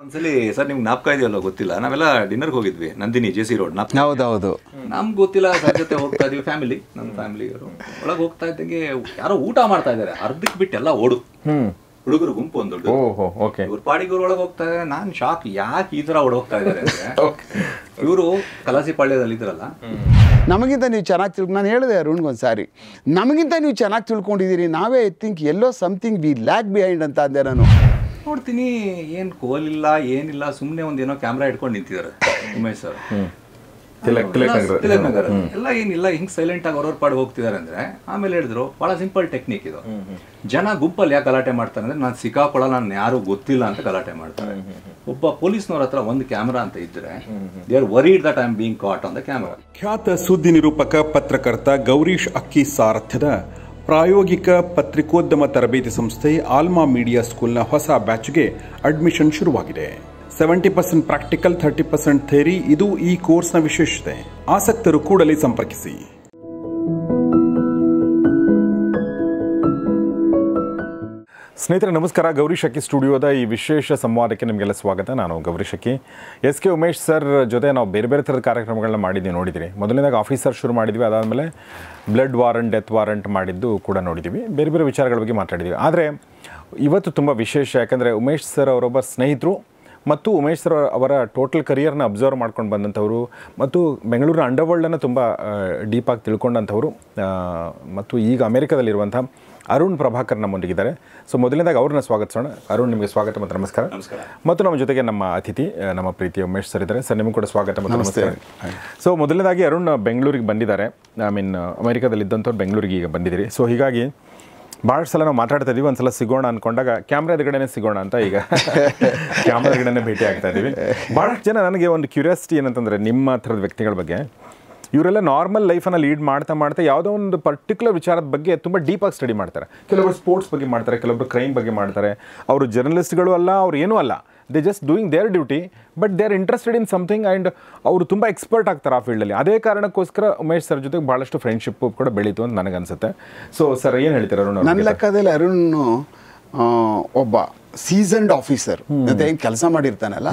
ಒಂದ್ಸಲಿ ಸರ್ ನಿಮ್ಗೆ ನಾಪ್ಕ ಇದೆಯಲ್ಲ ಗೊತ್ತಿಲ್ಲ ನಾವೆಲ್ಲ ಡಿನ್ನರ್ಗೆ ಹೋಗಿದ್ವಿ ನಂದಿನಿ ಜೆ ಸಿ ರೋಡ್ ನಾಪ್ ಹೌದೌದು ನಮ್ಗೆ ಗೊತ್ತಿಲ್ಲ ಸರ್ ಜೊತೆ ಹೋಗ್ತಾ ಇದೀವಿ ಫ್ಯಾಮಿಲಿ ನಮ್ಮ ಫ್ಯಾಮಿಲಿ ಒಳಗೆ ಹೋಗ್ತಾ ಇದ್ದಂಗೆ ಯಾರೋ ಊಟ ಮಾಡ್ತಾ ಇದ್ದಾರೆ ಅರ್ಧಕ್ಕೆ ಬಿಟ್ಟು ಎಲ್ಲ ಓಡು ಹ್ಮ್ ಹುಡುಗರು ಗುಂಪು ಒಂದು ದೊಡ್ಡ ಓಹೋ ಓಕೆ ಇವ್ರ ಪಾಡಿಗೆ ಇವ್ರ ಒಳಗೆ ಹೋಗ್ತಾ ಇದ್ದಾರೆ ನಾನ್ ಶಾಕ್ ಯಾಕೆ ಈ ತರ ಓಡೋಗ್ತಾ ಇದ್ದಾರೆ ಅಂದ್ರೆ ಇವರು ಕಲಾಸಿ ಪಾಳ್ಯದಲ್ಲಿ ಇದ್ರಲ್ಲ ನಮಗಿಂತ ನೀವು ಚೆನ್ನಾಗಿ ತಿಳ್ಕೊ ನಾನು ಹೇಳಿದೆ ಅರುಣ್ಗೊಂದು ಸಾರಿ ನಮಗಿಂತ ನೀವು ಚೆನ್ನಾಗಿ ತಿಳ್ಕೊಂಡಿದ್ದೀರಿ ನಾವೇ ಐ ಥಿಂಕ್ ಎಲ್ಲೋ ಸಮಥಿಂಗ್ ವಿ ಲ್ಯಾಕ್ ಬಿಹೈಂಡ್ ಅಂತ ಅಂದೆ ನಾನು ನೋಡ್ತೀನಿ ಏನ್ ಕೋಲಿಲ್ಲ ಏನಿಲ್ಲ ಸುಮ್ನೆ ಒಂದೇನೋ ಕ್ಯಾಮ್ರಾ ಇಟ್ಕೊಂಡು ನಿಂತಿದ್ದಾರೆ ಉಮೇಶ್ ಸರ್ ತಿಲಕ್ ತಿಲಕ್ ನಗರ ತಿಲಕ್ ನಗರ ಎಲ್ಲ ಏನಿಲ್ಲ ಹಿಂಗ್ ಸೈಲೆಂಟ್ ಆಗಿ ಅವ್ರವ್ರ ಪಾಡು ಹೋಗ್ತಿದ್ದಾರೆ ಅಂದ್ರೆ ಆಮೇಲೆ ಹೇಳಿದ್ರು ಬಹಳ ಸಿಂಪಲ್ ಟೆಕ್ನಿಕ್ ಇದು ಜನ ಗುಂಪಲ್ಲಿ ಯಾಕೆ ಗಲಾಟೆ ಮಾಡ್ತಾರೆ ಅಂದ್ರೆ ನಾನು ಸಿಕ್ಕಾಕೊಳ್ಳಲ್ಲ ನಾನು ಯಾರು ಗೊತ್ತಿಲ್ಲ ಅಂತ ಗಲಾಟೆ ಮಾಡ್ತಾರೆ ಒಬ್ಬ ಪೊಲೀಸ್ನವ್ರ ಹತ್ರ ಒಂದು ಕ್ಯಾಮ್ರಾ ಅಂತ ಇದ್ರೆ they are worried that I am being caught on the camera ಖ್ಯಾತ ಸುದ್ದಿ ನಿರೂಪಕ ಪತ್ರಕರ್ತ ಗೌರೀಶ್ ಅಕ್ಕಿ ಸಾರಥ್ಯದ ಪ್ರಾಯೋಗಿಕ ಪತ್ರಿಕೋದ್ಯಮ ತರಬೇತಿ ಸಂಸ್ಥೆ ಆಲ್ಮಾ ಮೀಡಿಯಾ ಸ್ಕೂಲ್ನ ಹೊಸ ಬ್ಯಾಚ್ಗೆ ಅಡ್ಮಿಷನ್ ಶುರುವಾಗಿದೆ seventy percent practical thirty percent theory ಇದು ಈ ಕೋರ್ಸ್ನ ವಿಶೇಷತೆ ಆಸಕ್ತರು ಕೂಡಲೇ ಸಂಪರ್ಕಿಸಿ ಸ್ನೇಹಿತರೆ ನಮಸ್ಕಾರ ಗೌರಿ ಶಕ್ಕಿ ಸ್ಟುಡಿಯೋದ ಈ ವಿಶೇಷ ಸಂವಾದಕ್ಕೆ ನಿಮಗೆಲ್ಲ ಸ್ವಾಗತ ನಾನು Gauri Shakki S K Umesh sir ಜೊತೆ ನಾವು ಬೇರೆ ಬೇರೆ ಥರದ ಕಾರ್ಯಕ್ರಮಗಳನ್ನ ಮಾಡಿದ್ದೀವಿ ನೋಡಿದ್ದೀರಿ ಮೊದಲನೇದಾಗ ಆಫೀಸರ್ ಶುರು ಮಾಡಿದ್ವಿ ಅದಾದಮೇಲೆ ಬ್ಲಡ್ ವಾರಂಟ್ ಡೆತ್ ವಾರಂಟ್ ಮಾಡಿದ್ದು ಕೂಡ ನೋಡಿದ್ದೀವಿ ಬೇರೆ ಬೇರೆ ವಿಚಾರಗಳ ಬಗ್ಗೆ ಮಾತಾಡಿದ್ದೀವಿ ಆದರೆ ಇವತ್ತು ತುಂಬ ವಿಶೇಷ ಯಾಕಂದರೆ ಉಮೇಶ್ ಸರ್ ಅವರೊಬ್ಬ ಸ್ನೇಹಿತರು ಮತ್ತು ಉಮೇಶ್ ಸರ್ ಅವರ ಟೋಟಲ್ ಕರಿಯರ್ನ ಅಬ್ಸರ್ವ್ ಮಾಡ್ಕೊಂಡು ಬಂದಂಥವರು ಮತ್ತು ಬೆಂಗಳೂರಿನ ಅಂಡರ್ವರ್ಲ್ಡನ್ನು ತುಂಬ ಡೀಪಾಗಿ ತಿಳ್ಕೊಂಡಂಥವರು ಆ, ಮತ್ತು ಈಗ ಅಮೆರಿಕದಲ್ಲಿರುವಂಥ ಅರುಣ್ ಪ್ರಭಾಕರ್ ನಮ್ಮೊಂದಿಗಿದ್ದಾರೆ ಸೊ ಮೊದಲನೇದಾಗಿ ಅವ್ರನ್ನ ಸ್ವಾಗತಿಸೋಣ ಅರುಣ್ ನಿಮಗೆ ಸ್ವಾಗತ ಮತ್ತು ನಮಸ್ಕಾರ ನಮಸ್ಕಾರ. ಮತ್ತು ನಮ್ಮ ಜೊತೆಗೆ ನಮ್ಮ ಅತಿಥಿ ಆ, ನಮ್ಮ ಪ್ರೀತಿಯ ಉಮೇಶ್ ಸರ್ ಇದ್ದಾರೆ ಸರ್ ನಿಮಗೂ ಕೂಡ ಸ್ವಾಗತ ಮತ್ತು ನಮಸ್ಕಾರ ಸೊ ಮೊದಲನೇದಾಗಿ ಅರುಣ್ ಬೆಂಗಳೂರಿಗೆ ಬಂದಿದ್ದಾರೆ ಐ ಮೀನ್ ಅಮೆರಿಕದಲ್ಲಿ ಇದ್ದಂಥವ್ರು ಬೆಂಗಳೂರಿಗೆ ಈಗ ಬಂದಿದ್ದೀರಿ ಸೊ ಹೀಗಾಗಿ ಭಾಳಷ್ಟು ಸಲ ನಾವು ಮಾತಾಡ್ತಾ ಇದೀವಿ ಒಂದ್ಸಲ ಸಿಗೋಣ ಅನ್ಕೊಂಡಾಗ ಕ್ಯಾಮ್ರಾ ಎದುರುಗಡೆನೆ ಸಿಗೋಣ ಅಂತ ಈಗ ಕ್ಯಾಮ್ರಾ ಎದುರುಗಡೆನೆ ಭೇಟಿ ಆಗ್ತಾ ಇದೀವಿ ಭಾಳಷ್ಟು ಜನ ನನಗೆ ಒಂದು ಕ್ಯೂರಿಯಾಸಿಟಿ ಏನಂತಂದ್ರೆ ನಿಮ್ಮ ಥರದ ವ್ಯಕ್ತಿಗಳ ಬಗ್ಗೆ ಇವರೆಲ್ಲ ನಾರ್ಮಲ್ ಲೈಫನ್ನು ಲೀಡ್ ಮಾಡ್ತಾ ಮಾಡ್ತಾ ಯಾವುದೋ ಒಂದು ಪರ್ಟಿಕ್ಯುಲರ್ ವಿಚಾರದ ಬಗ್ಗೆ ತುಂಬ ಡೀಪಾಗಿ ಸ್ಟಡಿ ಮಾಡ್ತಾರೆ ಕೆಲವರು ಸ್ಪೋರ್ಟ್ಸ್ ಬಗ್ಗೆ ಮಾಡ್ತಾರೆ ಕೆಲವರು ಕ್ರೈಮ್ ಬಗ್ಗೆ ಮಾಡ್ತಾರೆ ಅವರು ಜರ್ನಲಿಸ್ಟ್ಗಳು ಅಲ್ಲ ಅವ್ರು ಏನೂ ಅಲ್ಲ they just doing their duty but they are interested in something and ಅವರು ತುಂಬ ಎಕ್ಸ್ಪರ್ಟ್ ಆಗ್ತಾರೆ ಆ ಫೀಲ್ಡಲ್ಲಿ ಅದೇ ಕಾರಣಕ್ಕೋಸ್ಕರ ಉಮೇಶ್ ಸರ್ ಜೊತೆಗೆ ಭಾಳಷ್ಟು ಫ್ರೆಂಡ್ಶಿಪ್ ಕೂಡ ಬೆಳೀತು ಅಂತ ನನಗನ್ಸುತ್ತೆ ಸೊ ಸರ್ ಏನು ಹೇಳ್ತೀರಾ ಅರುಣ್ ಅವ್ರ ನನ್ನ ಬಗ್ಗೆ? ಲೆಕ್ಕದಲ್ಲಿ ಅರುಣ್ ಆ, ಒಬ್ಬ ಸೀಸನ್ಡ್ ಆಫೀಸರ್ ಜೊತೆ ಏನು ಕೆಲಸ ಮಾಡಿರ್ತಾನಲ್ಲ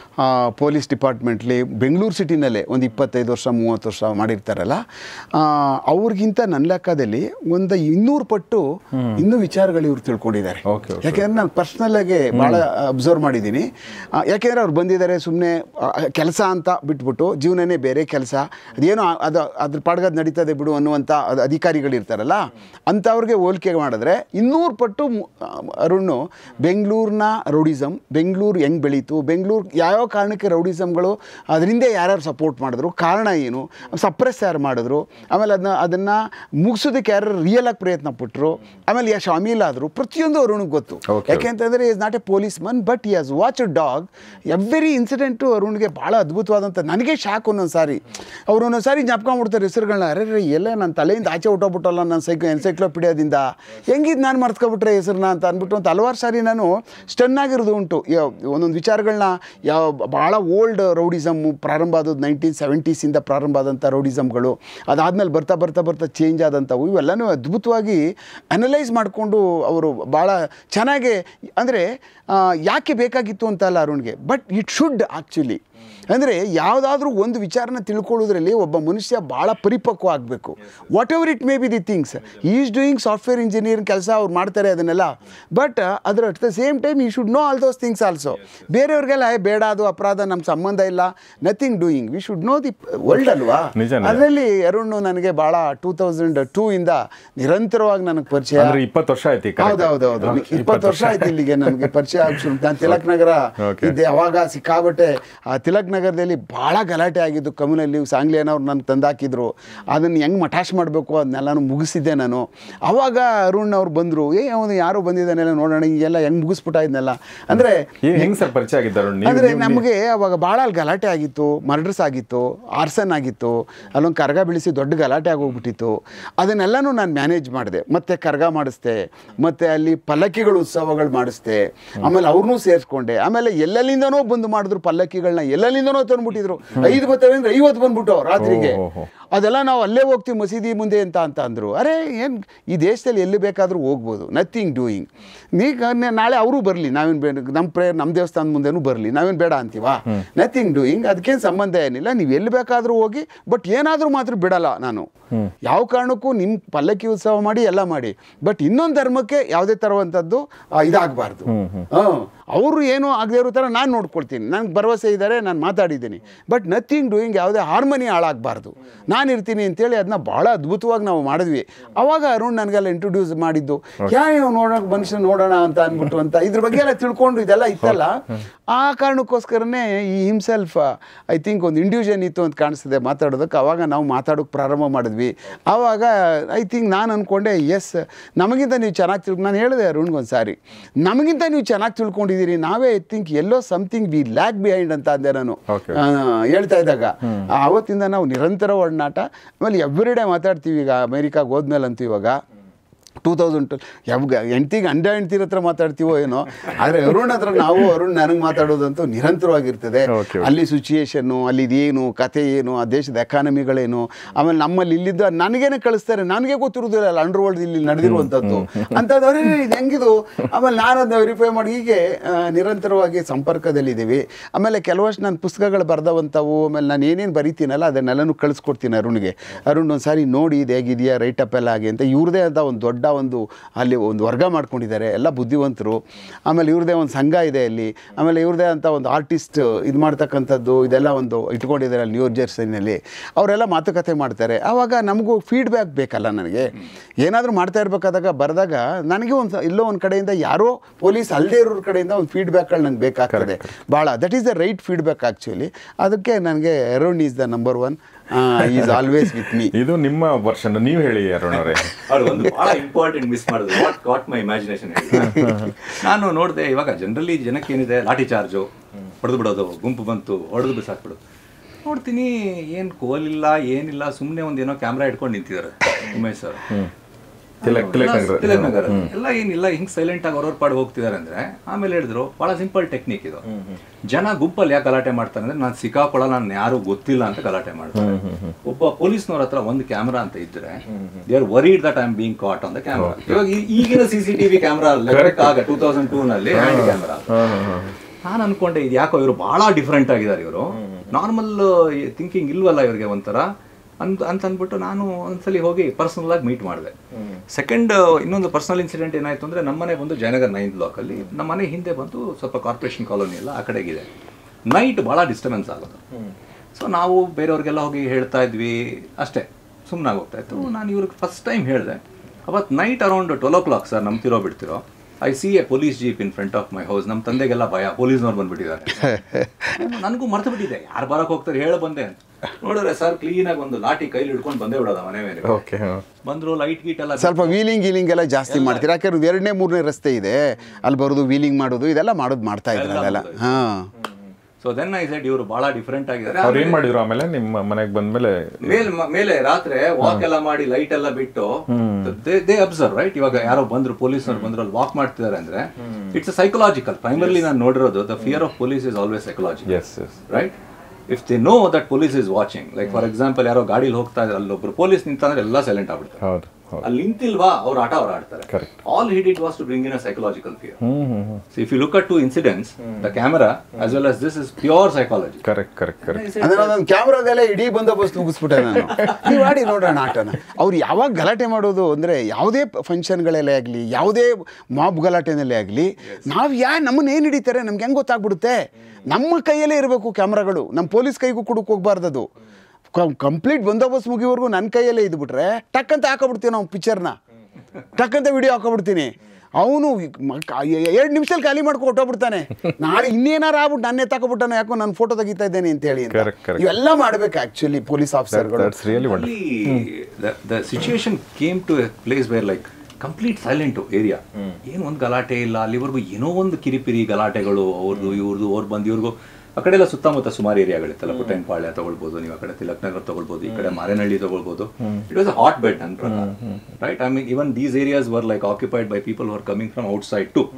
ಪೊಲೀಸ್ ಡಿಪಾರ್ಟ್ಮೆಂಟ್ಲಿ ಬೆಂಗಳೂರು ಸಿಟಿನಲ್ಲೇ ಒಂದು ಇಪ್ಪತ್ತೈದು ವರ್ಷ ಮೂವತ್ತು ವರ್ಷ ಮಾಡಿರ್ತಾರಲ್ಲ ಆ, ಅವ್ರಿಗಿಂತ ನನ್ನ ಲೆಕ್ಕದಲ್ಲಿ ಒಂದು ಇನ್ನೂರು ಪಟ್ಟು ಇನ್ನೂ ವಿಚಾರಗಳು ಇವ್ರು ತಿಳ್ಕೊಂಡಿದ್ದಾರೆ Okay, okay. ಯಾಕೆಂದ್ರೆ ನಾನು ಪರ್ಸ್ನಲ್ ಆಗಿ ಭಾಳ ಅಬ್ಸರ್ವ್ ಮಾಡಿದ್ದೀನಿ ಆ, ಯಾಕೆಂದ್ರೆ ಅವ್ರು ಬಂದಿದ್ದಾರೆ ಸುಮ್ಮನೆ ಕೆಲಸ ಅಂತ ಬಿಟ್ಬಿಟ್ಟು ಜೀವನನೇ ಬೇರೆ ಕೆಲಸ ಅದೇನೋ ಆ- ಅದು ಅದ್ರ ಪಾಡ್ಗದ್ ನಡೀತದೆ ಬಿಡು ಅನ್ನುವಂಥ ಅದು ಅಧಿಕಾರಿಗಳಿರ್ತಾರಲ್ಲ ಅಂಥವ್ರಿಗೆ ಹೋಲಿಕೆ ಮಾಡಿದ್ರೆ ಇನ್ನೂರು ಪಟ್ಟು ಮು- ಆ, ಅರುಣ್ಣು ಬೆಂಗಳೂರಿನ ರೌಡಿಸಮ್ ಬೆಂಗಳೂರು ಹೆಂಗೆ ಬೆಳೀತು ಬೆಂಗಳೂರು ಯಾವ್ಯಾವ ಕಾರಣಕ್ಕೆ ರೌಡಿಸಮ್ಗಳು ಅದರಿಂದ ಯಾರ್ಯಾರು ಸಪೋರ್ಟ್ ಮಾಡಿದ್ರು ಕಾರಣ ಏನು ಸಪ್ರೆಸ್ ಯಾರು ಮಾಡಿದ್ರು ಆಮೇಲೆ ಅದನ್ನ ಅದನ್ನು ಮುಗಿಸೋದಕ್ಕೆ ಯಾರು ರಿಯಲ್ ಆಗಿ ಪ್ರಯತ್ನ ಪಟ್ಟರು ಆಮೇಲೆ ಯಾ ಶಾಮೀಲ್ ಆದರು ಪ್ರತಿಯೊಂದು ಅರುಣ್ಗೆ ಗೊತ್ತು Okay. ಯಾಕೆಂತಂದರೆ is not a policeman but he has watchdog every incident ಅರುಣ್ಗೆ ಭಾಳ ಅದ್ಭುತವಾದಂಥ ನನಗೆ ಶಾಕ್ ಒಂದೊಂದು ಸಾರಿ ಅವ್ರು ಒಂದೊಂದು ಸಾರಿ ಜ್ಞಾಪಕೊಂಡ್ಬಿಡ್ತಾರೆ ಹೆಸರುಗಳನ್ನ ಅರೆ ರೇ ಎಲ್ಲ ನನ್ನ ತಲೆಯಿಂದ ಆಚೆ ಹೊಟ್ಟೋಗ್ಬಿಟ್ಟಲ್ಲ ನನ್ನ ಸೈಕ್ ಎನ್ಸೈಕ್ಲೋಪಿಡಿಯಾದಿಂದ ಹೆಂಗಿದ್ದು ನಾನು ಮರ್ತ್ಕೊಬಿಟ್ರೆ ಹೆಸರನ್ನ ಅಂತ ಅಂದ್ಬಿಟ್ಟು ಅಂತ ಹಲವಾರು ಸಾರಿ ನಾನು ಸ್ಟನ್ ಆಗಿರೋದು ಉಂಟು ಯಾವ- ಒಂದೊಂದು ವಿಚಾರಗಳನ್ನ ಯಾವ ಭಾಳ ಓಲ್ಡ್ ರೌಡಿಸಮ್ಮು ಪ್ರಾರಂಭ ಆದದ್ದು ನೈನ್ಟೀನ್ ಸೆವೆಂಟೀಸಿಂದ ಪ್ರಾರಂಭ ಆದಂಥ ರೌಡಿಸಮ್ಗಳು ಅದಾದಮೇಲೆ ಬರ್ತಾ ಬರ್ತಾ ಬರ್ತಾ ಚೇಂಜ್ ಆದಂಥವು ಇವೆಲ್ಲನೂ ಅದ್ಭುತವಾಗಿ ಅನಲೈಸ್ ಮಾಡಿಕೊಂಡು ಅವರು ಭಾಳ ಚೆನ್ನಾಗಿ ಅಂದರೆ ಯಾಕೆ ಬೇಕಾಗಿತ್ತು ಅಂತ ಅಲ್ಲ ಅರುಣ್ಗೆ ಬಟ್ ಇಟ್ ಶುಡ್ ಆ್ಯಕ್ಚುಲಿ ಅಂದರೆ ಯಾವುದಾದ್ರೂ ಒಂದು ವಿಚಾರನ ತಿಳ್ಕೊಳ್ಳೋದ್ರಲ್ಲಿ ಒಬ್ಬ ಮನುಷ್ಯ ಭಾಳ ಪರಿಪಕ್ವ ಆಗಬೇಕು whatever it may be the things is doing software engineering ಕೆಲಸ ಅವ್ರು ಮಾಡ್ತಾರೆ ಅದನ್ನೆಲ್ಲ ಬಟ್ ಅದರ at the same time he should know all those things also ಬೇರೆಯವ್ರಿಗೆಲ್ಲ ಏ ಬೇಡ ಅದು ಅಪರಾಧ ನಮ್ಮ ಸಂಬಂಧ ಇಲ್ಲ nothing doing we should know the world ಅಲ್ವಾ ನಿಜ, ನಿಜ. ಅದರಲ್ಲಿ ಅರುಣ್ ನನಗೆ ಭಾಳ ಟೂ ತೌಸಂಡ್ ಟೂ ಇಂದ ನಿರಂತರವಾಗಿ ನನಗೆ ಪರಿಚಯ ಅಂದ್ರೆ ಇಪ್ಪತ್ತು ವರ್ಷ ಆಯ್ತು ಈ correct? ಹೌದೌದು Okay, ಇಪ್ಪತ್ತು ವರ್ಷ ಆಯ್ತು ಇಲ್ಲಿಗೆ ನನಗೆ ಪರಿಚಯ ಆಗ್ಸು ನಾನು ತಿಲಕ್ ನಗರ Okay. ಇದ್ದೆ ಅವಾಗ ಸಿಕ್ಕಾಬಟ್ಟೆ ಆ ತಿಲಕ್ ನಗರದಲ್ಲಿ ಭಾಳ ಗಲಾಟೆ ಆಗಿದ್ದು ಕಮ್ಯುನಲ್ಲಿ ಸಾಂಗ್ಲಿಯನವ್ರು ನನಗೆ ತಂದಾಕಿದ್ರು ಅದನ್ನು ಹೆಂಗೆ ಮಠಾಶ್ ಮಾಡಬೇಕು ಅದನ್ನೆಲ್ಲನೂ ಮುಗಿಸಿದ್ದೆ ನಾನು ಅವಾಗ ಅರುಣ್ ಅವ್ರು ಬಂದರು ಏ ಅವನು ಯಾರು ಬಂದಿದ್ದಾನೆಲ್ಲ ನೋಡೋಣ ಹಿಂಗೆಲ್ಲ ಹೆಂಗೆ ಮುಗಿಸ್ಬಿಟ್ಟ ಇದನ್ನೆಲ್ಲ ಅಂದರೆ ಏ, ಹೆಂಗ್ ಸರ್ ಪರಿಚಯ ಆಗಿದ್ದಾರು ನೀವು ಅಂದರೆ ನೀವು- ನಮಗೆ ಅವಾಗ ಭಾಳ ಅಲ್ಲಿ ಗಲಾಟೆ ಆಗಿತ್ತು ಮರ್ಡರ್ಸ್ ಆಗಿತ್ತು ಆರ್ಸನ್ ಆಗಿತ್ತು ಅಲ್ಲೊಂದು ಕರ್ಗ ಬೆಳೆಸಿ ದೊಡ್ಡ ಗಲಾಟೆ ಆಗೋಗ್ಬಿಟ್ಟಿತ್ತು ಅದನ್ನೆಲ್ಲನೂ ನಾನು ಮ್ಯಾನೇಜ್ ಮಾಡಿದೆ ಮತ್ತೆ ಕರ್ಗ ಮಾಡಿಸ್ದೆ ಮತ್ತೆ ಅಲ್ಲಿ ಪಲ್ಲಕ್ಕಿಗಳು ಉತ್ಸವಗಳು ಮಾಡಿಸ್ದೆ ಆಮೇಲೆ ಅವ್ರನ್ನೂ ಸೇರಿಸ್ಕೊಂಡೆ ಆಮೇಲೆ ಎಲ್ಲೆಲ್ಲಿಂದನೋ ಬಂದು ಮಾಡಿದ್ರು ಪಲ್ಲಕ್ಕಿಗಳನ್ನ ಎಲ್ಲೆಲ್ಲಿಂದನೋ ತಂದ್ಬಿಟ್ಟಿದ್ರು ಐದು ಬರ್ತವೆ ಅಂದ್ರೆ ಐವತ್ತು ಬಂದ್ಬಿಟ್ಟು ರಾತ್ರಿಗೆ ಓ, ಓ, ಓ. ಅದೆಲ್ಲ ನಾವು ಅಲ್ಲೇ ಹೋಗ್ತೀವಿ ಮಸೀದಿ ಮುಂದೆ ಅಂತ ಅಂತ ಅಂದರು ಅರೆ ಏನು ಈ ದೇಶದಲ್ಲಿ ಎಲ್ಲಿ ಬೇಕಾದರೂ ಹೋಗ್ಬೋದು ನಥಿಂಗ್ ಡೂಯಿಂಗ್ ಈಗ ನೆ- ನಾಳೆ ಅವರು ಬರಲಿ ನಾವೇನು ಬೇ ನಮ್ಮ ಪ್ರೇಯರ್ ನಮ್ಮ ದೇವಸ್ಥಾನದ ಮುಂದೆನೂ ಬರಲಿ ನಾವೇನು ಬೇಡ ಅಂತೀವಾ ನಥಿಂಗ್ ಡೂಯಿಂಗ್ ಅದಕ್ಕೇನು ಸಂಬಂಧ ಏನಿಲ್ಲ ನೀವು ಎಲ್ಲಿ ಬೇಕಾದರೂ ಹೋಗಿ ಬಟ್ ಏನಾದರೂ ಮಾತ್ರ ಬಿಡಲ್ಲ ನಾನು ಯಾವ ಕಾರಣಕ್ಕೂ ನಿಮ್ಮ ಪಲ್ಲಕ್ಕಿ ಉತ್ಸವ ಮಾಡಿ ಎಲ್ಲ ಮಾಡಿ ಬಟ್ ಇನ್ನೊಂದು ಧರ್ಮಕ್ಕೆ ಯಾವುದೇ ಥರವಂಥದ್ದು ಇದಾಗಬಾರ್ದು ಹಾಂ ಅವರು ಏನೂ ಆಗದೆ ಇರೋ ಥರ ನಾನು ನೋಡ್ಕೊಳ್ತೀನಿ ನನಗೆ ಭರವಸೆ ಇದ್ದಾರೆ ನಾನು ಮಾತಾಡಿದ್ದೀನಿ ಬಟ್ ನಥಿಂಗ್ ಡೂಯಿಂಗ್ ಯಾವುದೇ ಹಾರ್ಮನಿ ಹಾಳಾಗಬಾರ್ದು ನಾನು ಇರ್ತೀನಿ ಅಂತೇಳಿ ಅದನ್ನ ಭಾಳ ಅದ್ಭುತವಾಗಿ ನಾವು ಮಾಡಿದ್ವಿ ಅವಾಗ ಅರುಣ್ ನನಗೆಲ್ಲ ಇಂಟ್ರೊಡ್ಯೂಸ್ ಮಾಡಿದ್ದು ಯಾವ ನೋಡೋಣ ಮನುಷ್ಯ ನೋಡೋಣ ಅಂತ ಅಂದ್ಬಿಟ್ಟು ಅಂತ ಇದ್ರ ಬಗ್ಗೆ ಎಲ್ಲ ತಿಳ್ಕೊಂಡು ಇದೆಲ್ಲ ಇತ್ತಲ್ಲ ಆ ಕಾರಣಕ್ಕೋಸ್ಕರನೇ ಈ ಹಿಮ್ಸೆಲ್ಫ್ ಐ ಥಿಂಕ್ ಒಂದು ಇಂಡಿವಿಜನ್ ಇತ್ತು ಅಂತ ಕಾಣಿಸ್ತದೆ ಮಾತಾಡೋದಕ್ಕೆ ಅವಾಗ ನಾವು ಮಾತಾಡೋಕೆ ಪ್ರಾರಂಭ ಮಾಡಿದ್ವಿ ಆವಾಗ ಐ ಥಿಂಕ್ ನಾನು ಅಂದ್ಕೊಂಡೆ ಎಸ್ ನಮಗಿಂತ ನೀವು ಚೆನ್ನಾಗಿ ತಿಳ್ಕೊ ನಾನು ಹೇಳಿದೆ ಅರುಣ್ಗೊಂದು ಸಾರಿ ನಮಗಿಂತ ನೀವು ಚೆನ್ನಾಗಿ ತಿಳ್ಕೊಂಡಿದ್ದೀರಿ ನಾವೇ ಐ ಥಿಂಕ್ ಎಲ್ಲೋ ಸಮಥಿಂಗ್ ವಿ ಲ್ಯಾಕ್ ಬಿಹೈಂಡ್ ಅಂತ ಅಂದೆ ನಾನು Okay. ಆ, ಹೇಳ್ತಾ ಇದ್ದಾಗ ಆವತ್ತಿಂದ ನಾವು ನಿರಂತರ ಒಡನಾಟ ಆಮೇಲೆ ಎವ್ರಿ ಡೇ ಮಾತಾಡ್ತೀವಿ ಈಗ ಅಮೇರಿಕಾಗೆ ಹೋದ್ಮೇಲೆ ಅಂತೂ ಇವಾಗ ಟೂ ತೌಸಂಡ್ ಟು ಯಾವಾಗ ಹೆಂಡ್ತಿಗೆ ಅಂಡ ಹೆಂಡ್ತಿರ ಹತ್ರ ಮಾತಾಡ್ತೀವೋ ಏನೋ ಆದರೆ ಅರುಣ್ ಹತ್ರ ನಾವು ಅರುಣ್ ನನಗೆ ಮಾತಾಡೋದಂತೂ ನಿರಂತರವಾಗಿರ್ತದೆ Okay, okay. ಅಲ್ಲಿ ಸಿಚುಯೇಷನ್ನು ಅಲ್ಲಿ ಇದೇನು ಕತೆ ಏನು ಆ ದೇಶದ ಎಕಾನಮಿಗಳೇನು ಆಮೇಲೆ ನಮ್ಮಲ್ಲಿ ಇಲ್ಲಿದ್ದ ನನಗೇನೆ ಕಳಿಸ್ತಾರೆ ನನಗೆ ಗೊತ್ತಿರೋದಿಲ್ಲ ಅಲ್ಲ ಅಂಡರ್ ವರ್ಲ್ಡ್ ಇಲ್ಲಿ ನಡೆದಿರುವಂಥದ್ದು ಅಂಥದ್ದವ್ರೆ ಇದು ಹೆಂಗಿದು ಆಮೇಲೆ ನಾನು ಅದನ್ನ ವೆರಿಫೈ ಮಾಡಿ ಹೀಗೆ ಆ, ನಿರಂತರವಾಗಿ ಸಂಪರ್ಕದಲ್ಲಿದ್ದೀವಿ ಆಮೇಲೆ ಕೆಲವಷ್ಟು ನನ್ನ ಪುಸ್ತಕಗಳು ಬರೆದವಂಥವು ಆಮೇಲೆ ನಾನು ಏನೇನು ಬರಿತೀನಲ್ಲ ಅದನ್ನೆಲ್ಲನೂ ಕಳಿಸ್ಕೊಡ್ತೀನಿ ಅರುಣ್ಗೆ ಅರುಣ್ ಒಂದು ಸಾರಿ ನೋಡಿ ಇದು ಹೇಗಿದೆಯಾ ರೈಟ್ ಅಪ್ ಎಲ್ಲ ಆಗಿ ಅಂತ ಇವ್ರದೇ ಅಂತ ಒಂದು ದೊಡ್ಡ ಒಂದು ಅಲ್ಲಿ ಒಂದು ವರ್ಗ ಮಾಡ್ಕೊಂಡಿದ್ದಾರೆ ಎಲ್ಲ ಬುದ್ಧಿವಂತರು ಆಮೇಲೆ ಇವ್ರದೇ ಒಂದು ಸಂಘ ಇದೆ ಅಲ್ಲಿ ಆಮೇಲೆ ಇವ್ರದೇ ಅಂತ ಒಂದು ಆರ್ಟಿಸ್ಟ್ ಇದು ಮಾಡ್ತಕ್ಕಂಥದ್ದು ಇದೆಲ್ಲ ಒಂದು ಇಟ್ಕೊಂಡಿದ್ದಾರೆ ಅಲ್ಲಿ ನ್ಯೂ ಜೆರ್ಸಿನಲ್ಲಿ ಅವರೆಲ್ಲ ಮಾತುಕತೆ ಮಾಡ್ತಾರೆ ಆವಾಗ ನಮಗೂ ಫೀಡ್ಬ್ಯಾಕ್ ಬೇಕಲ್ಲ ನನಗೆ ಏನಾದರೂ ಮಾಡ್ತಾ ಇರಬೇಕಾದಾಗ ಬರೆದಾಗ ನನಗೆ ಒಂದು ಎಲ್ಲೋ ಒಂದು ಕಡೆಯಿಂದ ಯಾರೋ ಪೊಲೀಸ್ ಅಲ್ಲದೆ ಇರೋರ ಕಡೆಯಿಂದ ಒಂದು ಫೀಡ್ಬ್ಯಾಕ್ಗಳು ನಂಗೆ ಬೇಕಾಗ್ತದೆ ಭಾಳ that is the right feedback actually ಅದಕ್ಕೆ ನನಗೆ Arun is the number one is always with me ಇದು ನಿಮ್ಮ ವರ್ಷನ್ ನೀವು ಹೇಳಿ ಅರುಣ್ ಅವರೇ ಅವ್ರು ಒಂದು ಬಹಳ ಇಂಪಾರ್ಟೆಂಟ್ ಮಿಸ್ ಮಾಡಿದ್ರು ವಾಟ್ ಕಾಟ್ ಮೈ ಇಮ್ಯಾಜಿನೇಷನ್ ನಾನು ನೋಡಿದೆ ಇವಾಗ ಜನರಲಿ ಜನಕ್ಕೆ ಏನಿದೆ ಲಾಠಿ ಚಾರ್ಜು ಹೊಡೆದು ಬಿಡೋದು ಗುಂಪು ಬಂತು ಹೊಡೆದು ಬಿಸಾಕ್ಬಿಡೋದು ನೋಡ್ತೀನಿ ಏನು ಕೋಲಿಲ್ಲ ಏನಿಲ್ಲ ಸುಮ್ಮನೆ ಒಂದೇನೋ ಕ್ಯಾಮ್ರಾ ಇಟ್ಕೊಂಡು ನಿಂತಿದ್ದಾರೆ ಉಮೇಶ್ ಸರ್ ತಿಲಕ್ ತಿಲಕ್ ನಗರ ತಿಲಕ್ ನಗರ ಎಲ್ಲ ಏನಿಲ್ಲ ಹಿಂಗ್ ಸೈಲೆಂಟ್ ಆಗಿ ಅವ್ರವ್ರ ಪಾಡು ಹೋಗ್ತಿದ್ದಾರೆ ಅಂದ್ರೆ ಆಮೇಲೆ ಹೇಳಿದ್ರು ಬಹಳ ಸಿಂಪಲ್ ಟೆಕ್ನಿಕ್ ಇದು ಜನ ಗುಂಪಲ್ಲಿ ಯಾಕೆ ಗಲಾಟೆ ಮಾಡ್ತಾರೆ ಅಂದ್ರೆ ನಾನು ಸಿಕ್ಕಾಕೊಳ್ಳಲ್ಲ ನಾನು ಯಾರು ಗೊತ್ತಿಲ್ಲ ಅಂತ ಗಲಾಟೆ ಮಾಡ್ತಾರೆ ಒಬ್ಬ ಪೊಲೀಸ್ನವ್ರ ಹತ್ರ ಒಂದು ಕ್ಯಾಮ್ರಾ ಅಂತ ಇದ್ರೆ they are worried that I am being caught on the camera ಇವಾಗ ಈ- ಈಗಿನ ಸಿ ಸಿ ಟಿವಿ ಕ್ಯಾಮ್ರಾ ಆಗ ಟೂ ತೌಸಂಡ್ ಟೂ ನಲ್ಲಿ ಹ್ಯಾಂಡ್ ಕ್ಯಾಮ್ರಾ ನಾನು ಅನ್ಕೊಂಡೆ ಇದು ಯಾಕೋ ಇವರು ಬಹಳ ಡಿಫ್ರೆಂಟ್ ಆಗಿದ್ದಾರೆ ಇವರು ನಾರ್ಮಲ್ ಥಿಂಕಿಂಗ್ ಇಲ್ವಲ್ಲ ಇವ್ರಿಗೆ ಒಂಥರ ಅಂತ ಅಂತ ಅಂದ್ಬಿಟ್ಟು ನಾನು ಒಂದ್ಸಲಿ ಹೋಗಿ ಪರ್ಸನಲ್ ಆಗಿ ಮೀಟ್ ಮಾಡಿದೆ ಸೆಕೆಂಡ್ ಇನ್ನೊಂದು ಪರ್ಸನಲ್ ಇನ್ಸಿಡೆಂಟ್ ಏನಾಯ್ತು ಅಂದ್ರೆ ನಮ್ಮನೆ ಬಂದು ಜಯನಗರ್ ನೈನ್ತ್ ಬ್ಲಾಕ್ ಅಲ್ಲಿ ನಮ್ಮ ಮನೆ ಹಿಂದೆ ಬಂದು ಸ್ವಲ್ಪ ಕಾರ್ಪೊರೇಷನ್ ಕಾಲೋನಿ ಎಲ್ಲ ಆ ಕಡೆಗಿದೆ ನೈಟ್ ಬಹಳ ಡಿಸ್ಟರ್ಬೆನ್ಸ್ ಆಗೋದು ಸೊ ನಾವು ಬೇರೆಯವ್ರಿಗೆಲ್ಲ ಹೋಗಿ ಹೇಳ್ತಾ ಇದ್ವಿ ಅಷ್ಟೇ ಸುಮ್ಮನೆ ಹೋಗ್ತಾ ಇತ್ತು ನಾನು ಇವ್ರಿಗೆ ಫಸ್ಟ್ ಟೈಮ್ ಹೇಳಿದೆ ಅವತ್ತು night around twelve o'clock sir ನಂಬ್ತಿರೋ ಬಿಡ್ತಿರೋ I see a police jeep in front of my house ನಮ್ಮ ತಂದೆಗೆಲ್ಲ ಭಯ ಪೊಲೀಸ್ನವ್ರು ಬಂದ್ಬಿಟ್ಟಿದ್ದಾರೆ ನಾನು- ನನಗೂ ಮರ್ತು ಬಿಟ್ಟಿದೆ ಯಾರು ಬರಕ್ ಹೋಗ್ತಾರೆ ಹೇಳ ಬಂದೆ ಅಂತ ನೋಡಿದ್ರೆ ಸರ್ ಕ್ಲೀನ್ ಆಗಿ ಒಂದು ಲಾಠಿ ಕೈಲಿ ಹಿಡ್ಕೊಂಡು ಬಂದೇ ಬಿಡೋದ ಮನೆ ಮೇಲೆ ಓಕೆ ಬಂದ್ರು ಲೈಟ್ ಗೀಟ್ ಎಲ್ಲ ಸ್ವಲ್ಪ ವೀಲಿಂಗ್ ಗೀಲಿಂಗ್ ಎಲ್ಲ ಜಾಸ್ತಿ ಮಾಡ್ತೀರಾ ಯಾಕಂದ್ರೆ ಇದು ಎರಡನೇ ಮೂರನೇ ರಸ್ತೆ ಇದೆ ಅಲ್ಲಿ ಬರೋದು ವೀಲಿಂಗ್ ಮಾಡೋದು ಇದೆಲ್ಲ ಮಾಡೋದು ಮಾಡ್ತಾ ಇದ್ರು ಅದೆಲ್ಲ ಹಾಂ ಸೊ ದೆನ್ ಐ ಸೆಡ್ ಇವರು ಬಹಳ ಡಿಫ್ರೆಂಟ್ ಆಗಿದ್ದಾರೆ ಅವ್ರು ಏನ್ ಮಾಡಿದ್ರು ಆಮೇಲೆ ನಿಮ್ಮ ಮನೆಗೆ ಬಂದ್ಮೇಲೆ ಮೇಲ್ ಮೇಲೆ ರಾತ್ರಿ ವಾಕ್ ಎಲ್ಲ ಮಾಡಿ ಲೈಟ್ ಎಲ್ಲ ಬಿಟ್ಟು ದೇ ಅಬ್ಸರ್ವ್ ರೈಟ್ ಇವಾಗ ಯಾರೋ ಬಂದ್ರು ಪೊಲೀಸ್ನವ್ರು ಬಂದ್ರು ಅಲ್ಲಿ ವಾಕ್ ಮಾಡ್ತಿದ್ದಾರೆ ಅಂದ್ರೆ ಇಟ್ಸ್ ಸೈಕಲಾಜಿಕಲ್ ಪ್ರೈಮರ್ಲಿ ನಾನು ನೋಡಿರೋದು the fear of police is always psychological yes yes right if they know that police is watching like for example ಯಾರೋ ಗಾಡಿಲಿ ಹೋಗ್ತಾ ಇದ್ರೆ ಅಲ್ಲೊಬ್ರು ಪೊಲೀಸ್ ನಿಂತಂದ್ರೆ ಎಲ್ಲ ಸೈಲೆಂಟ್ ಆಗ್ಬಿಡ್ತಾರೆ ಹೌದು ಹೌದು ಅಲ್ಲಿ ನಿಂತಿಲ್ವಾ ಅವ್ರ ಆಟ ಅವ್ರು ಆಡ್ತಾರೆ Correct. All he did was to bring in a psychological fear so if you look at two incidents the camera as well as this is pure psychology correct correct correct ಅಂದ್ರೆ ನನ್ನ ಕ್ಯಾಮ್ರಾದಲ್ಲೇ ಇಡೀ ಬಂದೋಬಸ್ತ್ ಮುಗಿಸ್ಬಿಟ್ಟೆ ನಾನು ನೀವು ಆಡಿ ನೋಡೋಣ ಆಟನ ಅವ್ರು ಯಾವಾಗ ಗಲಾಟೆ ಮಾಡೋದು ಅಂದರೆ ಯಾವುದೇ ಫಂಕ್ಷನ್ಗಳಲ್ಲೇ ಆಗಲಿ ಯಾವುದೇ ಮಾಬ್ ಗಲಾಟೆನಲ್ಲೇ ಆಗಲಿ ನಾವು ಯಾ ನಮ್ಮನ್ನ ಏನು ಹಿಡಿತಾರೆ ನಮ್ಗೆ ಹೆಂಗೆ ಗೊತ್ತಾಗ್ಬಿಡುತ್ತೆ ನಮ್ಮ ಕೈಯಲ್ಲೇ ಇರಬೇಕು ಕ್ಯಾಮ್ರಾಗಳು ನಮ್ಮ ಪೊಲೀಸ್ ಕೈಗೂ ಕೊಡಕ್ಕೆ ಹೋಗ್ಬಾರ್ದದು ಕಂಪ್ಲೀಟ್ ಬಂದೋಬಸ್ತ್ ಮುಗಿವರೆಗೂ ನನ್ನ ಕೈಯಲ್ಲೇ ಇದ್ಬಿಟ್ರೆ ಟಕ್ ಅಂತ ಹಾಕೊಬಿಡ್ತೀವಿ ನಾವು ಪಿಕ್ಚರ್ನ ಟಕ್ ಅಂತ ವಿಡಿಯೋ ಹಾಕೊಬಿಡ್ತೀನಿ ಅವನು ಎರಡು ನಿಮಿಷದಲ್ಲಿ ಖಾಲಿ ಮಾಡ್ಕೊ ಹೊಟ್ಟೋಗ್ಬಿಡ್ತಾನೆ ನಾಳೆ ಇನ್ನೇನಾರು ಆಗ್ಬಿಟ್ಟು ನನ್ನೇ ತಗೊಬಿಟ್ಟಾನೆ ಯಾಕೋ ನಾನು ಫೋಟೋ ತೆಗಿತಾ ಇದ್ದೇನೆ ಅಂತ ಹೇಳಿ ಅಂತ. Correct, correct. ಇವೆಲ್ಲ ಮಾಡ್ಬೇಕು ಆಕ್ಚುಲಿ ಪೊಲೀಸ್ ಆಫೀಸರ್ಗಳು that's really wonder the, the situation came to a place where like complete silent area ಏನು ಒಂದು ಗಲಾಟೆ ಇಲ್ಲ ಅಲ್ಲಿವರೆಗೂ ಏನೋ ಒಂದು ಕಿರಿಪಿರಿ ಗಲಾಟೆಗಳು ಅವ್ರದ್ದು ಇವ್ರದ್ದು ಅವ್ರು ಬಂದು ಇವ್ರಿಗೂ ಆ ಕಡೆ ಎಲ್ಲ ಸುತ್ತಮುತ್ತ ಸುಮಾರು ಏರಿಯಾಗಳಿತ್ತಲ್ಲ ಪುಟ್ಟೆನಪಾಳ್ಯ ತಗೊಳ್ಬೋದು ನೀವು ಆ ಕಡೆ ತಿಲಕ್ ನಗರ್ ತಗೊಳ್ಬೋದು ಈ ಕಡೆ ಮಾರೇನಹಳ್ಳಿ ತಗೊಳ್ಬೋದು it was a hot bed ನನ್ನ ಪ್ರಕಾರ right I mean even these areas were like occupied by people are coming from outside to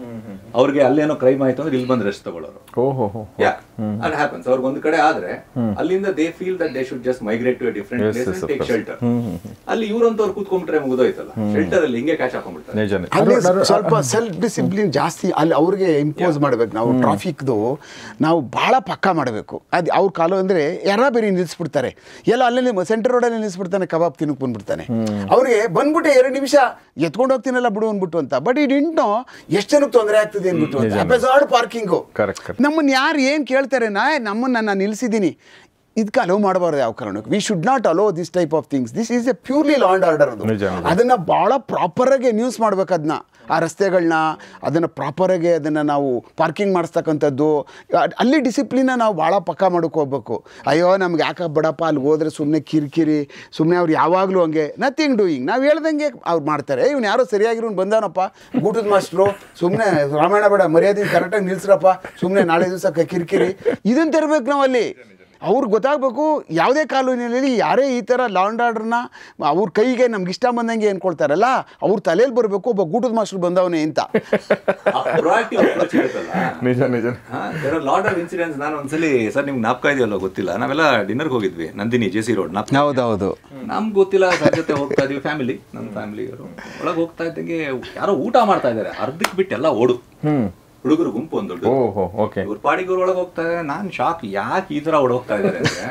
ಅವ್ರಿಗೆ ಅಲ್ಲೇನೋ ಕ್ರೈಮ್ ಆಯ್ತು ಅಂದ್ರೆ ಇಲ್ಲಿ ಬಂದು ರೆಸ್ಟ್ ತಗೊಳ್ಳೋರು ಓಹೋ ಹೋ ಯಾ ಅದ್ ಹ್ಯಾಪನ್ಸ್ ಅವ್ರಿಗೆ ಒಂದು ಕಡೆ ಆದ್ರೆ ಅಲ್ಲಿಂದ they feel that they should just migrate to different Yes, place yes, of take course. Shelter ಅಲ್ಲಿ ಇವ್ರಂತವ್ರು ಕೂತ್ಕೊಂಡ್ಬಿಟ್ರೆ ಮುಗಿದೋಯ್ತಲ್ಲ ಶೆಲ್ಟರ್ ಅಲ್ಲಿ ಹಿಂಗೆ ಕ್ಯಾಶ್ ಹಾಕೊಂಡ್ಬಿಡ್ತಾರೆ ನಿಜನೇ ಅಲ್ಲಿ ಸ್ವಲ್ಪ ಸೆಲ್ಫ್ ಡಿಸಿಪ್ಲಿನ್ ಜಾಸ್ತಿ ಅಲ್ಲಿ ಅವ್ರಿಗೆ ಇಂಪೋಸ್ ಮಾಡ್ಬೇಕು ನಾವು ಟ್ರಾಫಿಕ್ದು ನಾವು ಭಾಳ ಪಕ್ಕ ಮಾಡಬೇಕು ಅದು ಅವ್ರ ಕಾಲು ಅಂದರೆ ಯಾರ ಬೇರೆ ನಿಲ್ಲಿಸ್ಬಿಡ್ತಾರೆ ಎಲ್ಲ ಅಲ್ಲೇ ಸೆಂಟರ್ ರೋಡಲ್ಲಿ ನಿಲ್ಲಿಸ್ಬಿಡ್ತಾನೆ ಕಬಾಬ್ ತಿನ್ನಕ್ ಬಂದ್ಬಿಡ್ತಾನೆ ಅವ್ರಿಗೆ ಬಂದ್ಬಿಟ್ಟೆ ಎರಡು ನಿಮಿಷ ಎತ್ಕೊಂಡು ಹೋಗ್ತೀನಲ್ಲ ಬಿಡು ಅಂದ್ಬಿಟ್ಟು ಅಂತ ಬಟ್ ಈ ಡಿಂಟು ಎಷ್ಟು ಜನಕ್ಕೆ ತೊಂದರೆ ಆಗ್ತದೆ ಅಂದ್ಬಿಟ್ಟು ಎಪೆಸಾಡ್ ಪಾರ್ಕಿಂಗು Correct, correct. ನಮ್ಮನ್ನ ಯಾರು ಏನು ಕೇಳ್ತಾರೆ ನಾ ನಮ್ಮನ್ನ ನಾನು ನಿಲ್ಲಿಸಿದ್ದೀನಿ ಇದಕ್ಕೆ ಅಲೋ ಮಾಡಬಾರ್ದು ಯಾವ ಕಾರಣಕ್ಕೂ we should not allow this type of things this is a purely law and order ಅದು ನಿಜ, ನಿಜ. ಅದನ್ನು ಭಾಳ ಪ್ರಾಪರಾಗಿ ನ್ಯೂಸ್ ಮಾಡ್ಬೇಕು ಅದನ್ನ ಆ ರಸ್ತೆಗಳನ್ನ ಅದನ್ನು ಪ್ರಾಪರಾಗಿ ಅದನ್ನು ನಾವು ಪಾರ್ಕಿಂಗ್ ಮಾಡಿಸ್ತಕ್ಕಂಥದ್ದು ಅದ್- ಅಲ್ಲಿ ಡಿಸಿಪ್ಲಿನ ನಾವು ಭಾಳ ಪಕ್ಕ ಮಾಡೋಕೆ ಹೋಗ್ಬೇಕು ಅಯ್ಯೋ ನಮ್ಗೆ ಯಾಕೆ ಬಡಪ್ಪ ಅಲ್ಲಿ ಹೋದ್ರೆ ಸುಮ್ಮನೆ ಕಿರಿಕಿರಿ ಸುಮ್ಮನೆ ಅವ್ರು ಯಾವಾಗಲೂ ಹಂಗೆ ನಥಿಂಗ್ ಡೂಯಿಂಗ್ ನಾವು ಹೇಳ್ದಂಗೆ ಅವ್ರು ಮಾಡ್ತಾರೆ ಇವ್ನು ಯಾರೋ ಸರಿಯಾಗಿರೋನು ಬಂದಾನಪ್ಪ ಊಟದ ಮಾಸ್ಟ್ರು ಸುಮ್ಮನೆ ರಾಮಾಯಣ ಬೇಡ ಮರ್ಯಾದೆ ಕರೆಕ್ಟಾಗಿ ನಿಲ್ಸ್ರಪ್ಪ ಸುಮ್ಮನೆ ನಾಳೆ ದಿವಸ ಕಿರಿಕಿರಿ ಇದನ್ನು ತರಬೇಕು ನಾವು ಅಲ್ಲಿ ಅವ್ರಿಗೆ ಗೊತ್ತಾಗಬೇಕು ಯಾವುದೇ ಕಾನೂನಿನಲ್ಲಿ ಯಾರೇ ಈ ಥರ ಲಾ ಆ್ಯಂಡ್ ಆರ್ಡ್ರನ್ನ ಅವ್ರ ಕೈಗೆ ನಮ್ಗೆ ಇಷ್ಟ ಬಂದಂಗೆ ಅನ್ಕೊಳ್ತಾರಲ್ಲ ಅವ್ರ ತಲೆಯಲ್ಲಿ ಬರಬೇಕು ಒಬ್ಬ ಗೂಟದ ಮಾಸ್ಟರ್ ಬಂದವನೇ ಅಂತ ಪ್ರೊಯಾಕ್ಟಿವ್ ಅಪ್ರೋಚ್ ಇರುತ್ತಲ್ಲ ನಿಜ ನಿಜ ಲಾಟ್ ಆಫ್ ಇನ್ಸಿಡೆಂಟ್ಸ್ ನಾನು ಒಂದ್ಸಲಿ ಸರ್ ನಿಮ್ಗೆ ನಾಪ್ಕ ಇದೆಯಲ್ಲ ಗೊತ್ತಿಲ್ಲ ನಾವೆಲ್ಲ ಡಿನ್ನರ್ಗೆ ಹೋಗಿದ್ವಿ ನಂದಿನಿ ಜೆ ಸಿ ರೋಡ್ ನಾಪ್ ಹೌದೌದು ನಮ್ಗೆ ಗೊತ್ತಿಲ್ಲ ಸರ್ ಜೊತೆ ಹೋಗ್ತಾ ಇದೀವಿ ಫ್ಯಾಮಿಲಿ ನಮ್ಮ ಫ್ಯಾಮಿಲಿಯವರು ಒಳಗೆ ಹೋಗ್ತಾ ಇದ್ದಂಗೆ ಯಾರೋ ಊಟ ಮಾಡ್ತಾ ಇದ್ದಾರೆ ಅರ್ಧಕ್ಕೆ ಬಿಟ್ಟು ಎಲ್ಲ ಓಡು ಹ್ಮ್ ಹುಡುಗರು ಗುಂಪು ಒಂದು ದೊಡ್ಡ ಓಹೋ ಓಕೆ ಇವ್ರ ಪಾಡಿಗೆ ಇವ್ರ ಒಳಗೆ ಹೋಗ್ತಾ ಇದ್ದಾರೆ ನಾನ್ ಶಾಕ್ ಯಾಕೆ ಈ ತರ ಓಡ್ ಹೋಗ್ತಾ ಇದ್ದಾರೆ ಅಂದ್ರೆ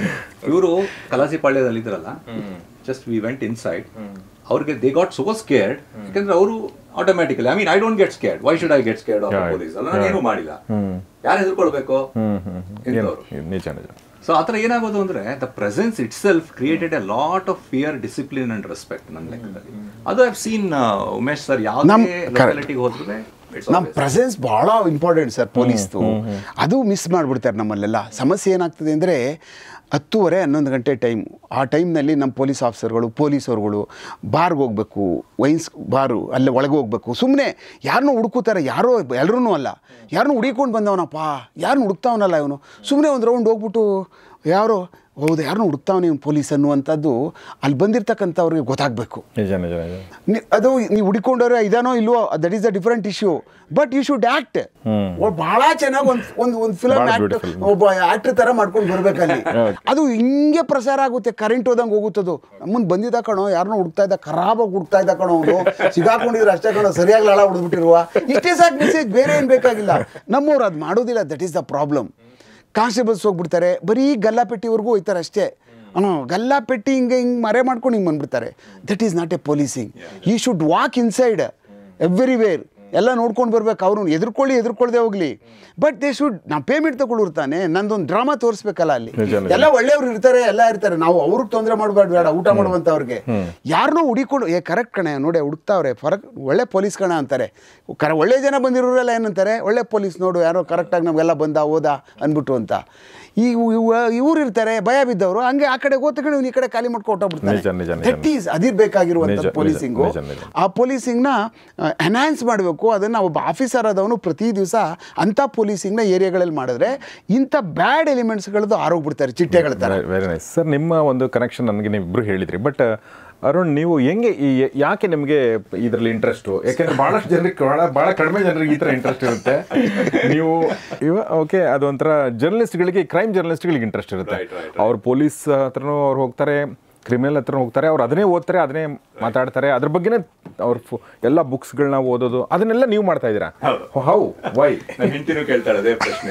ಇವರು ಕಲಾಸಿ ಪಾಳ್ಯದಲ್ಲಿ ಇದ್ರಲ್ಲ just we went inside ಅವ್ರಿಗೆ ದೇ ಗಾಟ್ ಸೋ ಸ್ಕೇರ್ಡ್ ಯಾಕಂದ್ರೆ ಅವರು automatically I mean I don't get scared why should I get scared of Yeah. Police ಅಲ್ಲ ನಾನು ಏನೂ ಮಾಡಿಲ್ಲ ಯಾರು ಹೆದರ್ಕೊಳ್ಬೇಕು ಹ್ಮ್ ಹ್ಮ್ ಹ್ಮ್. ಏನು ಇಂಥವ್ರು ನಿಜ ನಿಜ ಸೊ ಆ ಥರ ಏನಾಗೋದು ಅಂದ್ರೆ the presence itself created a lot of fear discipline and respect ನನ್ನ ಲೆಕ್ಕದಲ್ಲಿ ಅದು ಐವ್ ಸೀನ್ ಉಮೇಶ್ ಸರ್ ನಮ್- ಯಾವುದೇ correct. ಲೊಕ್ಯಾಲಿಟಿಗೆ ಹೋದ್ರೆ ನಮ್ಮ ಪ್ರೆಸೆನ್ಸ್ ಭಾಳ ಇಂಪಾರ್ಟೆಂಟ್ ಸರ್ ಪೊಲೀಸ್ದು ಅದು ಮಿಸ್ ಮಾಡಿಬಿಡ್ತಾರೆ ನಮ್ಮಲ್ಲೆಲ್ಲ ಸಮಸ್ಯೆ ಏನಾಗ್ತದೆ ಅಂದರೆ ಹತ್ತೂವರೆ ಹನ್ನೊಂದು ಗಂಟೆ ಟೈಮ್ ಆ ಟೈಮ್ನಲ್ಲಿ ನಮ್ಮ ಪೊಲೀಸ್ ಆಫೀಸರ್ಗಳು ಪೊಲೀಸರುಗಳು ಬಾರ್ಗೆ ಹೋಗ್ಬೇಕು ವೈನ್ಸ್ ಬಾರು ಅಲ್ಲೇ ಒಳಗೆ ಹೋಗ್ಬೇಕು ಸುಮ್ಮನೆ ಯಾರನ್ನೂ ಹುಡುಕುತ್ತಾರೆ ಯಾರೋ ಎಲ್ಲರೂ ಅಲ್ಲ ಯಾರನ್ನೂ ಹುಡುಕೊಂಡು ಬಂದವನಪ್ಪ ಯಾರನ್ನೂ ಹುಡುಕ್ತಾವನಲ್ಲ ಇವನು ಸುಮ್ಮನೆ ಒಂದು ರೌಂಡ್ ಹೋಗ್ಬಿಟ್ಟು ಯಾರೋ ಹೌದು ಯಾರನ್ನೂ ಹುಡುಕ್ತಾವನೆ ಇವನು ಪೊಲೀಸ್ ಅನ್ನುವಂಥದ್ದು ಅಲ್ಲಿ ಬಂದಿರ್ತಕ್ಕಂಥವ್ರಿಗೆ ಗೊತ್ತಾಗಬೇಕು ನಿಜ ನಿಜ ನಿಜ ನಿ- ಅದು ನೀವು ಹುಡುಕೊಂಡವ್ರೆ ಇದಾನೋ ಇಲ್ವೋ that is a different issue but you should act ಬಹಳ ಚೆನ್ನಾಗಿ ಒಂದು ಒಂದು ಒಂದು ಫಿಲಮ್ ಭಾಳ ಆಕ್ಟ್ beautiful. ಒಬ್ಬ ಆಕ್ಟರ್ ತರ ಮಾಡ್ಕೊಂಡು ಬರ್ಬೇಕಲ್ಲಿ ಅದು ಹಿಂಗೆ ಪ್ರಸಾರ ಆಗುತ್ತೆ ಕರೆಂಟ್ ಹೋದಂಗೆ ಹೋಗುತ್ತದು ನಮ್ಮನ್ ಬಂದಿದ್ದ ಕಣೋ ಯಾರನ್ನೋ ಹುಡುಕ್ತಾ ಇದ್ದ ಖರಾಬಾಗಿ ಹುಡುಕ್ತಾ ಇದ್ದ ಕಣೋ ಅವನು ಸಿಗಾಕೊಂಡಿದ್ರೆ ಅಷ್ಟೇ ಕಣೋ ಸರಿಯಾಗಿ ಲಾಳ ಹೊಡೆದ್ಬಿಟ್ಟಿರುವ ಇಷ್ಟೇ ಸಾಕು ಮೆಸೇಜ್ ಬೇರೆ ಏನು ಬೇಕಾಗಿಲ್ಲ ನಮ್ಮವ್ರು ಅದು ಮಾಡೋದಿಲ್ಲ that is the problem constables ಹೋಗ್ಬಿಡ್ತಾರೆ ಬರೀ ಗಲ್ಲಾಪೆಟ್ಟಿವರೆಗೂ ಹೋಯ್ತಾರೆ ಅಷ್ಟೇ ಹ್ಞೂ ಗಲ್ಲಾಪೆಟ್ಟಿ ಹಿಂಗೆ ಹಿಂಗೆ ಮರೆ ಮಾಡ್ಕೊಂಡು ಹಿಂಗೆ ಬಂದ್ಬಿಡ್ತಾರೆ that is not a policing he should walk inside everywhere ಎಲ್ಲ ನೋಡ್ಕೊಂಡು ಬರ್ಬೇಕು ಅವ್ರು ಎದುರ್ಕೊಳ್ಳಿ ಎದುರ್ಕೊಳ್ದೆ ಹೋಗ್ಲಿ ಬಟ್ ದೇ ಶುಡ್ ನಾವು ಪೇಮೆಂಟ್ ತಗೊಳ್ಳೋರು ತಾನೆ ನಂದೊಂದು ಡ್ರಾಮಾ ತೋರಿಸ್ಬೇಕಲ್ಲ ಅಲ್ಲಿ ನಿಜ, ನಿಜ. ಎಲ್ಲ ಒಳ್ಳೆಯವ್ರು ಇರ್ತಾರೆ ಎಲ್ಲ ಇರ್ತಾರೆ ನಾವು ಅವ್ರಿಗೆ ತೊಂದರೆ ಮಾಡಬಾರ್ದು ಬೇಡ ಊಟ ಮಾಡುವಂಥವ್ರಿಗೆ ಯಾರನ್ನೂ ಹುಡಿಕೊಂಡು ಏ ಕರೆಕ್ಟ್ ಕಣೆ ನೋಡಿ ಹುಡುಕ್ತಾವ್ರೆ ಫರಕ್ ಒಳ್ಳೆ ಪೊಲೀಸ್ ಕಣ ಅಂತಾರೆ ಕರ ಒಳ್ಳೆ ಜನ ಬಂದಿರೋರೆಲ್ಲ ಏನಂತಾರೆ ಒಳ್ಳೆ ಪೊಲೀಸ್ ನೋಡು ಯಾರೋ ಕರೆಕ್ಟಾಗಿ ನಮಗೆಲ್ಲ ಬಂದ ಹೋದ ಅಂದ್ಬಿಟ್ಟು ಅಂತ ಈ ಇವ್ರು ಇರ್ತಾರೆ ಭಯ ಬಿದ್ದವರು ಹಂಗೆ ಆ ಕಡೆ ಹೋಗ್ತಕೊಂಡು ಇವ್ನು ಈ ಕಡೆ ಖಾಲಿ ಮಾಡ್ಕೊಂಡು ನಿಜ, ನಿಜ, ಹೊಟ್ಟೋಗ್ಬಿಡ್ತಾರೆ ನಿಜ. ದಟ್ ಈಸ್ ಅದಿರ್ಬೇಕಾಗಿರುವಂಥ ನಿಜ, ನಿಜ, ಪೊಲೀಸಿಂಗು ನಿಜ, ನಿಜ. ಆ ಪೊಲೀಸಿಂಗ್ನ ಎನ್ಹಾನ್ಸ್ ಮಾಡಬೇಕು ಅದನ್ನು ಒಬ್ಬ ಆಫೀಸರ್ ಆದವನು ಪ್ರತಿ ದಿವಸ ಅಂಥ ಪೊಲೀಸಿಂಗ್ನ ಏರಿಯಾಗಳಲ್ಲಿ ಮಾಡಿದ್ರೆ ಇಂಥ ಬ್ಯಾಡ್ ಎಲಿಮೆಂಟ್ಸ್ಗಳದ್ದು ಆರೋಗ್ಬಿಡ್ತಾರೆ ಚಿಟ್ಟೆಗಳ ಥರ ವೆರಿ ನೈಸ್ ಸರ್ ನಿಮ್ಮ ಒಂದು ಕನೆಕ್ಷನ್ ನನಗೆ ನೀವಿಬ್ರು ಹೇಳಿದ್ರಿ ಬಟ್ ಅರುಣ್ ನೀವು ಹೆಂಗೆ ಈ ಯಾಕೆ ನಿಮಗೆ ಇದರಲ್ಲಿ ಇಂಟ್ರೆಸ್ಟು ಯಾಕೆಂದ್ರೆ ಭಾಳಷ್ಟು ಜನರಿಗೆ ಭಾಳ ಭಾಳ ಕಡಿಮೆ ಜನರಿಗೆ ಈ ಥರ ಇಂಟ್ರೆಸ್ಟ್ ಇರುತ್ತೆ ನೀವು ಇವ ಓಕೆ ಅದೊಂಥರ ಜರ್ನಲಿಸ್ಟ್ಗಳಿಗೆ ಕ್ರೈಮ್ ಜರ್ನಲಿಸ್ಟ್ಗಳಿಗೆ ಇಂಟ್ರೆಸ್ಟ್ ಇರುತ್ತೆ ಅವ್ರು ಪೊಲೀಸ್ ಹತ್ರನೂ ಅವ್ರು ಹೋಗ್ತಾರೆ ಕ್ರಿಮಿನಲ್ ಹತ್ರ ಹೋಗ್ತಾರೆ ಅವ್ರು ಅದನ್ನೇ ಓದ್ತಾರೆ ಅದನ್ನೇ ಮಾತಾಡ್ತಾರೆ ಅದ್ರ ಬಗ್ಗೆನೇ ಅವ್ರ ಫು- ಎಲ್ಲ ಬುಕ್ಸ್ಗಳನ್ನ ಓದೋದು ಅದನ್ನೆಲ್ಲ ನೀವು ಮಾಡ್ತಾ ಇದ್ದೀರಾ ಹೌ ವೈ ನನ್ನ ಹೆಂಡತಿನೂ ಕೇಳ್ತಾಳೆ ಅದೇ ಪ್ರಶ್ನೆ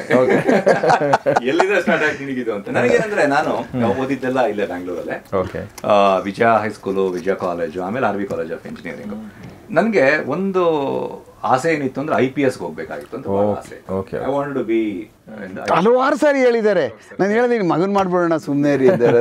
ಎಲ್ಲಿಂದ ಸ್ಟಾರ್ಟ್ ಆಯ್ತು ನಿನಗಿದು ಅಂತ ನನಗೇನಂದ್ರೆ ನಾನು ಓದಿದ್ದೆಲ್ಲ ಇಲ್ಲೇ ಬ್ಯಾಂಗ್ಳೂರಲ್ಲೇ ಓಕೆ ಆ, ವಿಜಯ ಹೈಸ್ಕೂಲು ವಿಜಯ ಕಾಲೇಜು ಆಮೇಲೆ R V college of engineering ನನಗೆ ಒಂದು ಆಸೆ ಏನಿತ್ತು ಅಂದ್ರೆ ಐ ಪಿ ಎಸ್ಗೆ ಹೋಗ್ಬೇಕಾಗಿತ್ತು ಅಂತ ಬಹಳ ಆಸೆ okay. I want to be ಹಲವಾರು ಸಾರಿ ಹೇಳಿದ್ದಾರೆ ನಾನು ಹೇಳಿದೆ ಮಗನ್ ಮಾಡ್ಬಿಡೋಣ ಸುಮ್ಮನೆ ರೀ ಇದ್ದಾರೆ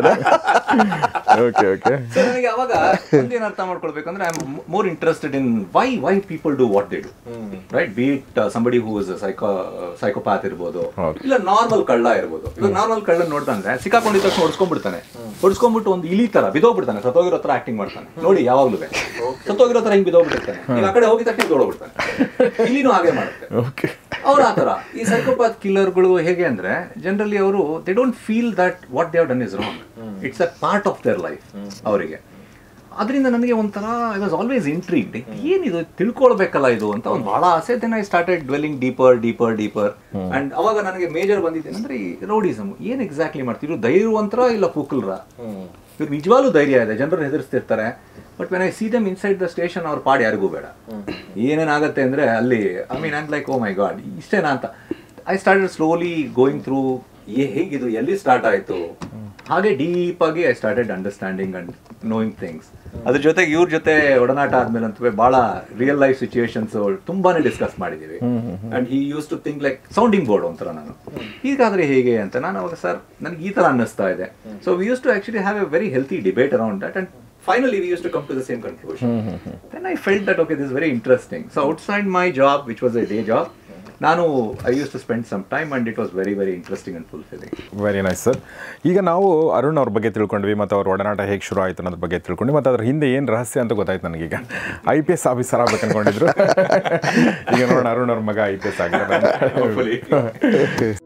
ಓಕೆ ಓಕೆ ನನಗೆ ಅವಾಗ ಒಂದೇನು ಅರ್ಥ ಮಾಡ್ಕೊಳ್ಬೇಕಂದ್ರೆ I am more interested in why why people do what they do right beat somebody who is psycho psychopath ಇರ್ಬೋದು ಹೌದು. ಇಲ್ಲ ನಾರ್ಮಲ್ ಕಳ್ಳ ಇರ್ಬೋದು ಇವಾಗ ನಾರ್ಮಲ್ ಕಳ್ಳ ನೋಡ್ತಂದ್ರೆ ಸಿಕ್ಕಾಕೊಂಡಿದ್ದ ತಕ್ಷಣ ಹೊಡ್ಸ್ಕೊಂಡ್ಬಿಡ್ತಾನೆ ಹೊಡ್ಸ್ಕೊಂಡ್ಬಿಟ್ಟು ಒಂದು ಇಲಿ ತರ ಬಿದೋಗ್ಬಿಡ್ತಾನೆ ಸತ್ತೋಗಿರೋ ತರ ಆಕ್ಟಿಂಗ್ ಮಾಡ್ತಾನೆ ನೋಡಿ ಯಾವಾಗ್ಲೂ ಸತ್ತೋಗಿರೋ ತರ ಹಿಂಗ್ ಬಿದೋಗ್ಬಿಟ್ಟಿರ್ತಾನೆ ಈಗ ಆ ಕಡೆ ಹೋಗಿದ ತಕ್ಷಣ ಬಿದೋಗ್ಬಿಡ್ತಾನೆ ಇಲಿನೂ ಹಾಗೆ ಮಾಡುತ್ತೆ ಓಕೆ ಅವ್ರು ಆ ಥರ ಈ ಸೈಕೋಪಾತ್ ಕಿಲ್ಲರ್ಗಳು ಹೇಗೆ ಅಂದ್ರೆ ಜನರಲಿ ಅವರು they don't feel that what they done is wrong it's a part of their life ಅವರಿಗೆ ಅದರಿಂದ ನನಗೆ ಒಂಥರ ಐ ವಾಸ್ ಆಲ್ವೇಸ್ ಇಂಟ್ರೀಗ್ಡ್ ಏನಿದು ತಿಳ್ಕೊಳ್ಬೇಕಲ್ಲ ಇದು ಅಂತ ಒಂದು ಬಹಳ ಆಸೆ then I started dwelling deeper deeper deeper and ಅವಾಗ ನನಗೆ ಮೇಜರ್ ಬಂದಿದ್ದೇನೆಂದ್ರೆ ಈ ರೌಡಿಸಮ್ ಏನ್ ಎಕ್ಸಾಕ್ಟ್ಲಿ ಮಾಡ್ತಿದ್ರು ಧೈರ್ಯವಂತರ ಇಲ್ಲ ಪೂಕಲ್ರ ಇವ್ರು ನಿಜವಾಗ್ಲೂ ಧೈರ್ಯ ಇದೆ ಜನರು ಹೆದರ್ಸ್ತಿರ್ತಾರೆ but when I see them inside the station ಅವ್ರ ಪಾಡಿ ಯಾರಿಗೂ ಬೇಡ ಏನೇನಾಗತ್ತೆ ಅಂದ್ರೆ ಅಲ್ಲಿ I mean I'm like oh my God ಇಷ್ಟೇನಾ ಅಂತ I started slowly going through ಹೇಗಿದು ಎಲ್ಲಿ ಸ್ಟಾರ್ಟ್ ಆಯ್ತು ಹಾಗೆ ಡೀಪ್ ಆಗಿ I started understanding and knowing things ಅದ್ರ ಜೊತೆಗೆ ಇವ್ರ ಜೊತೆ ಒಡನಾಟ ಆದ್ಮೇಲೆ ಅಂತೂ ಬಹಳ ರಿಯಲ್ ಲೈಫ್ ಸಿಚುಯೇಷನ್ಸ್ ತುಂಬಾನೇ ಡಿಸ್ಕಸ್ ಮಾಡಿದೀವಿ and he used to think like sounding board ಒಂಥರ ನಾನು ಹೀಗಾದ್ರೆ ಹೇಗೆ ಅಂತ ನಾನು ಅವಾಗ ಸರ್ ನನಗೆ ಈ ತರ ಅನ್ನಿಸ್ತಾ ಇದೆ so we used to actually have a very healthy debate around that and finally we used to come to the same conclusion then i felt that okay this is very interesting so outside my job which was a day job ನಾನು I used to spend some time and it was very very interesting and fulfilling very nice sir ಈಗ ನಾವು ಅರುಣ್ ಅವ್ರ ಬಗ್ಗೆ ತಿಳ್ಕೊಂಡ್ವಿ ಮತ್ತು ಅವ್ರ ಒಡನಾಟ ಹೇಗೆ ಶುರು ಆಯಿತು ಅನ್ನೋದ್ರ ಬಗ್ಗೆ ತಿಳ್ಕೊಂಡ್ವಿ ಮತ್ತು ಅದ್ರ ಹಿಂದೆ ಏನು ರಹಸ್ಯ ಅಂತ ಗೊತ್ತಾಯ್ತು ನನಗೀಗ ಐ ಪಿ ಎಸ್ ಆಫೀಸರ್ ಆಗ್ಬೇಕು ಅನ್ಕೊಂಡಿದ್ರು ಈಗ ನೋಡೋಣ ಅರುಣ್ ಅವ್ರ ಮಗ ಐ ಪಿ ಎಸ್ ಆಗಿದ್ದಾರೆ